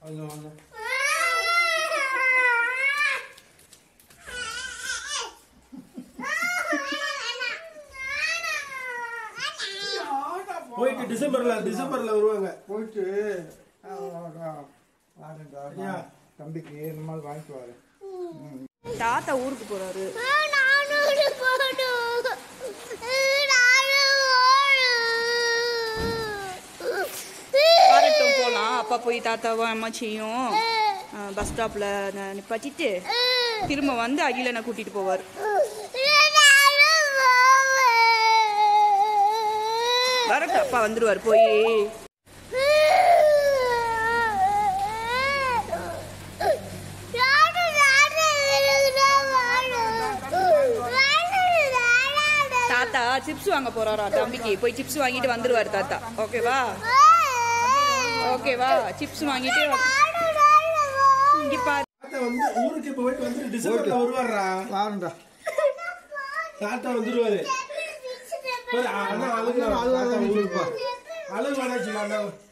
வாங்க வாங்க போயிட்டு டிசம்பர்ல டிசம்பர்ல வருவாங்க போயிட்டு வாரண்டா ஐயா. தம்பிக்கு இந்த மாதிரி வாங்கிட்டு வாரு தாத்தா ஊருக்கு போறாரு வரட்டும் போகலாம் அப்பா போய் தாத்தாவும் அம்மாச்சியும் பஸ் ஸ்டாப்பில் நிப்பாட்டிட்டு திரும்ப வந்து அகிலனை கூட்டிட்டு போவார் வரட்டும் அப்பா வந்துடுவார் போய் தாத்தா சிப்ஸ் வாங்க போறாரா தம்பிக்கு போய் சிப்ஸ் வாங்கிட்டு வந்துருவாரு தாத்தா ஓகேவா ஓகேவா சிப்ஸ் வாங்கிட்டு இங்க பாரு தாத்தா வந்து ஊருக்கு போயிட்டு வந்து டிசம்பர்ல வருவாரா வாரண்டா தாத்தா வந்துருவாரு பாரு, அதான் அழுகு அழுகாத தாத்தா நீ ஊருக்கு சொல்லுப்பா. அழுகு வேணாம்